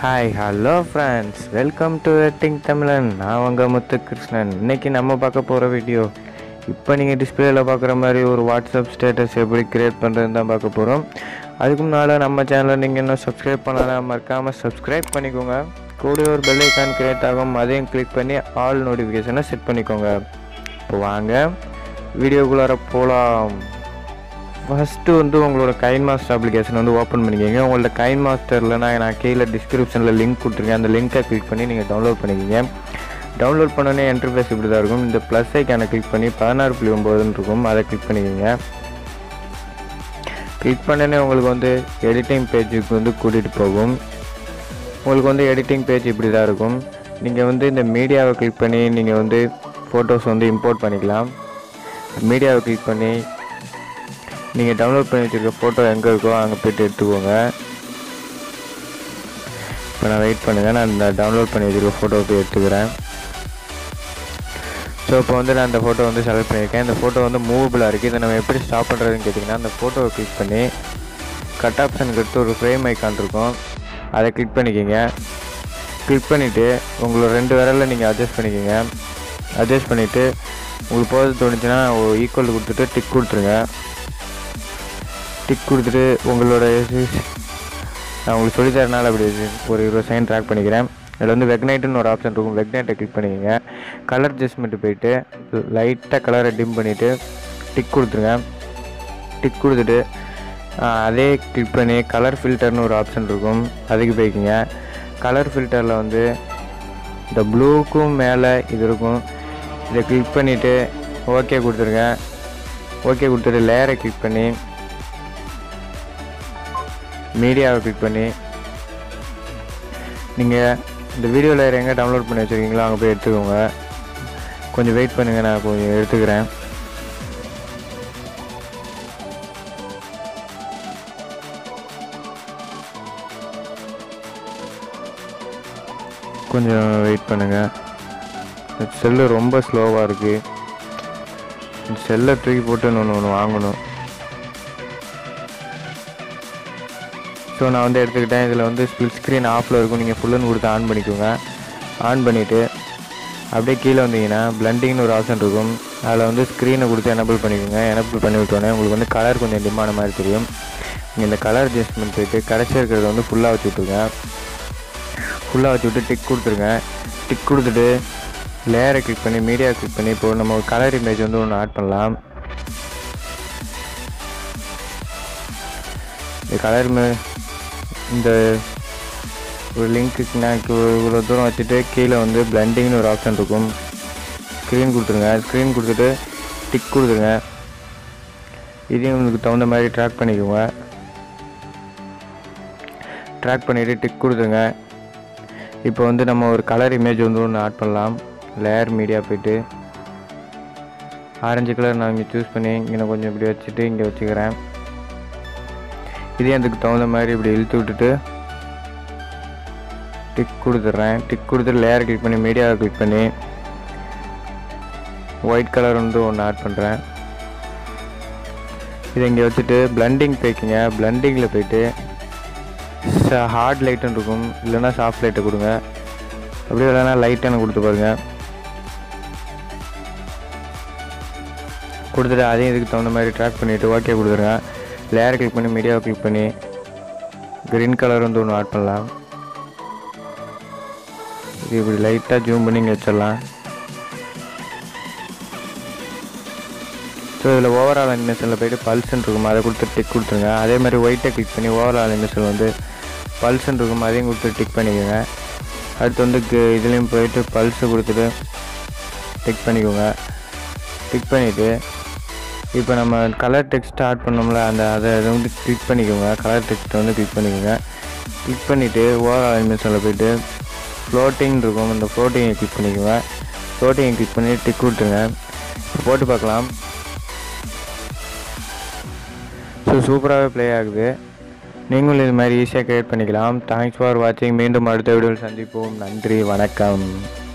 hi hello friends welcome to editing தமிழன் நான் உங்கள் முத்துகிருஷ்ணன் இன்னைக்கு நம்ம பார்க்க போகிற வீடியோ இப்போ நீங்கள் டிஸ்பிளேல பார்க்குற மாதிரி ஒரு வாட்ஸ்அப் ஸ்டேட்டஸ் எப்படி கிரியேட் பண்ணுறதுன்னு தான் பார்க்க போகிறோம் அதுக்கு முன்னால் நம்ம சேனலை நீங்கள் இன்னும் சப்ஸ்கிரைப் பண்ணலாம் மறக்காமல் சப்ஸ்கிரைப் பண்ணிக்கோங்க கூட ஒரு பெல் ஐக்கான் கிரியேட் ஆகும் அதையும் கிளிக் பண்ணி ஆல் நோட்டிஃபிகேஷனை செட் பண்ணிக்கோங்க இப்போ வாங்க வீடியோக்குள்ளார போகலாம் ஃபஸ்ட்டு வந்து உங்களோட கைன் மாஸ்டர் அப்ளிகேஷன் வந்து ஓப்பன் பண்ணிக்கோங்க உங்களோட கைன் மாஸ்டரில் நான் நான் கீழே டிஸ்கிரிப்ஷனில் லிங்க் கொடுத்துருக்கேன் அந்த லிங்க்கை கிளிக் பண்ணி நீங்கள் டவுன்லோட் பண்ணிக்கோங்க டவுன்லோட் பண்ணோன்னே இன்டர்ஃபேஸ் இப்படி தான் இருக்கும் இந்த ப்ளஸ் ஐக்கானை கிளிக் பண்ணி பதினாறு புள்ளி ஒம்போதுன்னு இருக்கும் அதை கிளிக் பண்ணிக்கோங்க கிளிக் பண்ணனே உங்களுக்கு வந்து எடிட்டிங் பேஜுக்கு வந்து கூட்டிகிட்டு போகும் உங்களுக்கு வந்து எடிட்டிங் பேஜ் இப்படி தான் இருக்கும் நீங்கள் வந்து இந்த மீடியாவை கிளிக் பண்ணி நீங்கள் வந்து ஃபோட்டோஸ் வந்து இம்போர்ட் பண்ணிக்கலாம் மீடியாவை கிளிக் பண்ணி நீங்கள் டவுன்லோட் பண்ணி வச்சுருக்க ஃபோட்டோ எங்கே இருக்கோ அங்கே போய்ட்டு எடுத்துக்கோங்க இப்போ நான் வெயிட் பண்ணுங்கள் நான் இந்த டவுன்லோட் பண்ணி வச்சுருக்க ஃபோட்டோ போய் எடுத்துக்கிறேன் ஸோ இப்போ வந்து நான் அந்த ஃபோட்டோ வந்து செலக்ட் பண்ணியிருக்கேன் இந்த ஃபோட்டோ வந்து மூவபுளாக இருக்குது இதை நம்ம எப்படி ஸ்டாப் பண்ணுறதுன்னு கேட்டிங்கன்னா அந்த ஃபோட்டோவை கிளிக் பண்ணி கட் ஆப்ஷனுக்கு எடுத்து ஒரு ஃப்ரேம் ஐக்கான் இருக்கும் அதை கிளிக் பண்ணிக்கோங்க கிளிக் பண்ணிவிட்டு உங்களோட ரெண்டு விரலில் நீங்கள் அட்ஜஸ்ட் பண்ணிக்கோங்க அட்ஜஸ்ட் பண்ணிவிட்டு உங்களுக்கு போகிறது தோணுச்சுன்னா ஈக்குவல் கொடுத்துட்டு டிக் கொடுத்துருங்க டிக் கொடுத்துட்டு உங்களோட நான் உங்களுக்கு சொல்லி தரனால அப்படி ஒரு இருபது செகண்ட் ட்ராக் பண்ணிக்கிறேன் இதில் வந்து வெக்னைட்டுன்னு ஒரு ஆப்ஷன் இருக்கும் வெக்னைட்டை கிளிக் பண்ணிக்கோங்க கலர் அட்ஜஸ்ட்மெண்ட்டு போயிட்டு லைட்டாக கலரை டிம் பண்ணிவிட்டு டிக் கொடுத்துருங்க டிக் கொடுத்துட்டு அதே கிளிக் பண்ணி கலர் ஃபில்டர்னு ஒரு ஆப்ஷன் இருக்கும் அதுக்கு போய்க்குங்க கலர் ஃபில்டரில் வந்து இந்த ப்ளூக்கும் மேலே இது இருக்கும் இதை கிளிக் பண்ணிவிட்டு ஓகே கொடுத்துருங்க ஓகே கொடுத்துட்டு லேயரை கிளிக் பண்ணி மீடியாவை கிளிக் பண்ணி நீங்கள் இந்த வீடியோ லேயர் எங்கே டவுன்லோட் பண்ணி வச்சுருக்கீங்களோ அங்கே போய் எடுத்துக்கோங்க கொஞ்சம் வெயிட் பண்ணுங்கள் நான் கொஞ்சம் எடுத்துக்கிறேன் கொஞ்சம் வெயிட் பண்ணுங்கள் செல்லு ரொம்ப ஸ்லோவாக இருக்குது செல்லை தூக்கி போட்டு ஒன்று ஒன்று வாங்கணும் ஸோ நான் வந்து எடுத்துக்கிட்டேன் இதில் வந்து ஸ்பிளிட் ஸ்க்ரீன் ஆஃபில் இருக்கும் நீங்கள் ஃபுல்லுன்னு கொடுத்து ஆன் பண்ணிக்கோங்க ஆன் பண்ணிவிட்டு அப்படியே கீழே வந்தீங்கன்னா பிளண்டிங்னு ஒரு ஆப்ஷன் இருக்கும் அதில் வந்து ஸ்க்ரீனை கொடுத்து எனபிள் பண்ணிக்கோங்க எனபிள் பண்ணி விட்டோன்னே உங்களுக்கு வந்து கலர் கொஞ்சம் டிமான மாதிரி தெரியும் நீங்கள் இந்த கலர் அட்ஜஸ்ட்மெண்ட் போயிட்டு கடைசி இருக்கிறத வந்து ஃபுல்லாக வச்சு விட்ருங்க ஃபுல்லாக வச்சு விட்டு டிக் கொடுத்துருங்க டிக் கொடுத்துட்டு லேயரை கிளிக் பண்ணி மீடியா கிளிக் பண்ணி இப்போ நம்ம ஒரு கலர் இமேஜ் வந்து ஒன்று ஆட் பண்ணலாம் இந்த கலர் இந்த ஒரு லிங்க்கு நான் இவ்வளோ தூரம் வச்சுட்டு கீழே வந்து பிளண்டிங்னு ஒரு ஆப்ஷன் இருக்கும் ஸ்க்ரீன் கொடுத்துருங்க ஸ்க்ரீன் கொடுத்துட்டு டிக் கொடுத்துருங்க இதையும் உங்களுக்கு தகுந்த மாதிரி ட்ராக் பண்ணிக்கோங்க ட்ராக் பண்ணிவிட்டு டிக் கொடுத்துருங்க இப்போ வந்து நம்ம ஒரு கலர் இமேஜ் வந்து ஒன்று ஆட் பண்ணலாம் லேயர் மீடியா போயிட்டு ஆரஞ்சு கலர் நான் இங்கே சூஸ் பண்ணி இங்கே கொஞ்சம் இப்படி வச்சுட்டு இங்கே வச்சுக்கிறேன் இதே அதுக்கு தகுந்த மாதிரி இப்படி இழுத்து விட்டுட்டு டிக் கொடுத்துட்றேன் டிக் கொடுத்துட்டு லேயர் கிளிக் பண்ணி மீடியாவை கிளிக் பண்ணி ஒயிட் கலர் வந்து ஒன்று ஆட் பண்ணுறேன் இதை இங்கே வச்சுட்டு பிளண்டிங் போய்க்குங்க பிளண்டிங்கில் போயிட்டு ஹார்ட் லைட்டுன்னு இருக்கும் இல்லைன்னா சாஃப்ட் லைட்டை கொடுங்க அப்படியே இல்லைன்னா லைட்டுன்னு கொடுத்து பாருங்க கொடுத்துட்டு அதையும் இதுக்கு தகுந்த மாதிரி ட்ராக் பண்ணிவிட்டு ஓகே கொடுத்துருங்க லேயர் கிளிக் பண்ணி மீடியாவை கிளிக் பண்ணி க்ரீன் கலர் வந்து ஒன்று ஆட் பண்ணலாம் இது இப்படி லைட்டாக ஜூம் பண்ணி இங்கே வச்சிடலாம் ஸோ இதில் ஓவரால் அனிமேஷனில் போய்ட்டு பல்ஸ்ன்னு இருக்கும் அதை கொடுத்து டிக் கொடுத்துருங்க அதே மாதிரி ஒயிட்டை கிளிக் பண்ணி ஓவரால் அனிமேஷன் வந்து பல்ஸ்ன்னு இருக்கும் அதையும் கொடுத்து டிக் பண்ணிக்கோங்க அடுத்து வந்து இதுலேயும் போயிட்டு பல்ஸு கொடுத்துட்டு டிக் பண்ணிக்கோங்க டிக் பண்ணிவிட்டு இப்போ நம்ம கலர் டெக்ஸ்ட் ஆட் பண்ணோம்ல அந்த அதை அதை வந்து கிளிக் பண்ணிக்கோங்க கலர் டெக்ஸ்ட்டை வந்து கிளிக் பண்ணிக்கோங்க கிளிக் பண்ணிவிட்டு ஓவரால் அனிமேஷனில் போயிட்டு ஃப்ளோட்டிங் இருக்கும் அந்த ஃப்ளோட்டிங்கை கிளிக் பண்ணிக்கோங்க ஃப்ளோட்டிங்கை கிளிக் பண்ணி டிக் கொடுத்துருங்க போட்டு பார்க்கலாம் ஸோ சூப்பராகவே ப்ளே ஆகுது நீங்களும் இது மாதிரி ஈஸியாக க்ரியேட் பண்ணிக்கலாம் தேங்க்ஸ் ஃபார் வாட்சிங் மீண்டும் அடுத்த வீடியோவில் சந்திப்போம் நன்றி வணக்கம்